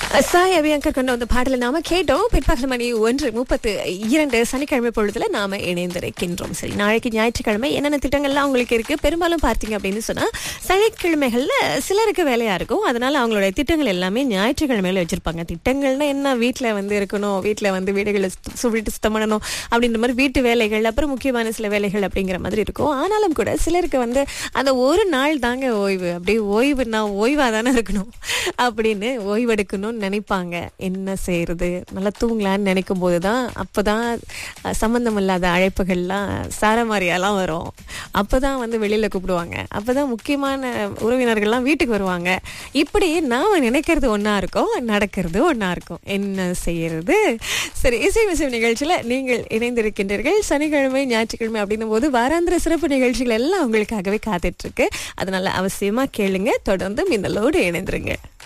சாய் அபியங்கர் கொண்டு வந்த பாடலை நாம கேட்டோம் பிற்பகல் மணி ஒன்று முப்பத்து இரண்டு சனிக்கிழமை பொழுதுல நாம இணைந்திருக்கின்றோம் சரி நாளைக்கு ஞாயிற்றுக்கிழமை என்னென்ன திட்டங்கள்லாம் உங்களுக்கு இருக்கு பெரும்பாலும் பார்த்தீங்க அப்படின்னு சொன்னா சனிக்கிழமைகள்ல சிலருக்கு வேலையா இருக்கும் அதனால அவங்களுடைய திட்டங்கள் எல்லாமே ஞாயிற்றுக்கிழமையில வச்சிருப்பாங்க திட்டங்கள்னா என்ன வீட்டுல வந்து இருக்கணும் வீட்டுல வந்து வீடுகளை சுத்த- சுவிட்டு சுத்தம் பண்ணணும் அப்படின்ற மாதிரி வீட்டு வேலைகள் அப்புறம் முக்கியமான சில வேலைகள் அப்படிங்கிற மாதிரி இருக்கும் ஆனாலும் கூட சிலருக்கு வந்து அந்த ஒரு நாள் தாங்க ஓய்வு அப்படியே ஓய்வுனா ஓய்வா தானே இருக்கணும் அப்படின்னு ஓய்வெடுக்கணும்னு நினைப்பாங்க என்ன செய்யறது நல்லா தூங்கலான்னு நினைக்கும் போதுதான் அப்பதான் அஹ், சம்பந்தம் இல்லாத அழைப்புகள்லாம் சாரமாரியாலாம் வரும் அப்பதான் வந்து வெளியில கூப்பிடுவாங்க அப்பதான் முக்கியமான உறவினர்கள்லாம் வீட்டுக்கு வருவாங்க இப்படி நாம நினைக்கிறது ஒண்ணா இருக்கும் நடக்கிறது ஒண்ணா இருக்கும் என்ன செய்யறது சரி இசை விசை நிகழ்ச்சியில நீங்கள் இணைந்திருக்கின்றீர்கள் சனிக்கிழமை ஞாயிற்றுக்கிழமை அப்படின்னும் போது வாராந்திர சிறப்பு நிகழ்ச்சிகள் எல்லாம் உங்களுக்காகவே காத்துட்டு இருக்கு அதனால அவசியமா கேளுங்க தொடர்ந்து மின்னலோடு இணைந்திருங்க